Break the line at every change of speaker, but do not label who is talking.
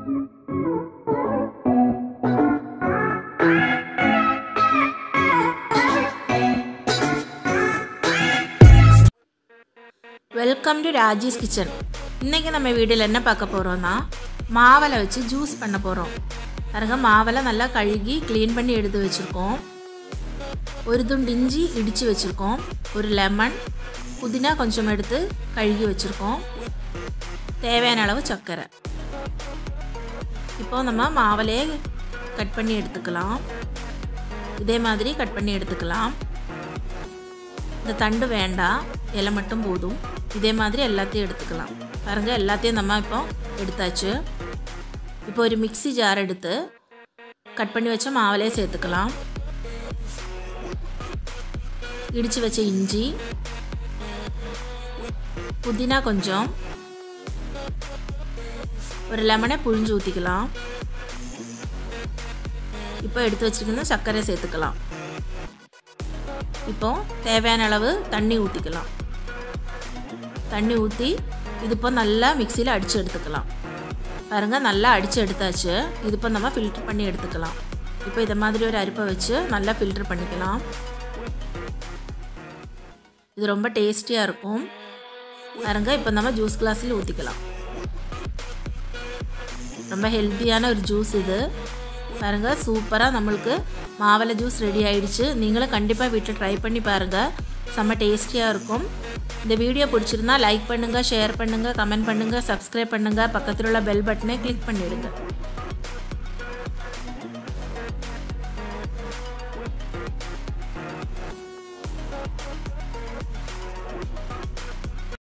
welcome to Raji's kitchen இன்றைக்கி நம்ம வீடியோவில் என்ன பார்க்க போகிறோம்னா மாவலை வச்சு ஜூஸ் பண்ண போகிறோம் பாருங்க மாவலை நல்லா கழுகி க்ளீன் பண்ணி எடுத்து வச்சுருக்கோம் ஒரு துண்டு இஞ்சி இடித்து வச்சுருக்கோம் ஒரு லெமன் புதினா கொஞ்சம் எடுத்து கழுகி வச்சுருக்கோம் தேவையான அளவு சர்க்கரை இப்போ நம்ம மாவலையே கட் பண்ணி எடுத்துக்கலாம் இதே மாதிரி கட் பண்ணி எடுத்துக்கலாம் இந்த தண்டு வேண்டாம் இலை மட்டும் போதும் இதே மாதிரி எல்லாத்தையும் எடுத்துக்கலாம் பாருங்கள் எல்லாத்தையும் நம்ம இப்போ எடுத்தாச்சு இப்போ ஒரு மிக்சி ஜார் எடுத்து கட் பண்ணி வச்ச மாவிலே சேர்த்துக்கலாம் இடித்து வச்ச இஞ்சி புதினா கொஞ்சம் ஒரு லெமனை புழிஞ்சு ஊற்றிக்கலாம் இப்போ எடுத்து வச்சுருக்கணும் சர்க்கரை சேர்த்துக்கலாம் இப்போ தேவையான அளவு தண்ணி ஊற்றிக்கலாம் தண்ணி ஊற்றி இது இப்போ நல்லா மிக்சியில் அடித்து எடுத்துக்கலாம் பாருங்கள் நல்லா அடித்து எடுத்தாச்சு இது இப்போ நம்ம ஃபில்ட்ரு பண்ணி எடுத்துக்கலாம் இப்போ இதை மாதிரி ஒரு அரிப்பை வச்சு நல்லா ஃபில்ட்ரு பண்ணிக்கலாம் இது ரொம்ப டேஸ்டியாக இருக்கும் பாருங்கள் இப்போ நம்ம ஜூஸ் கிளாஸில் ஊற்றிக்கலாம் ரொம்ப ஹெல்த்தியான ஒரு ஜூஸ் இது பாருங்கள் சூப்பராக நம்மளுக்கு மாவளை ஜூஸ் ரெடி ஆயிடுச்சு நீங்களும் கண்டிப்பாக வீட்டில் ட்ரை பண்ணி பாருங்கள் செம்ம டேஸ்டியாக இருக்கும் இந்த வீடியோ பிடிச்சிருந்தா லைக் பண்ணுங்கள் ஷேர் பண்ணுங்கள் கமெண்ட் பண்ணுங்கள் சப்ஸ்கிரைப் பண்ணுங்கள் பக்கத்தில் உள்ள பெல் பட்டனை கிளிக் பண்ணிவிடுங்க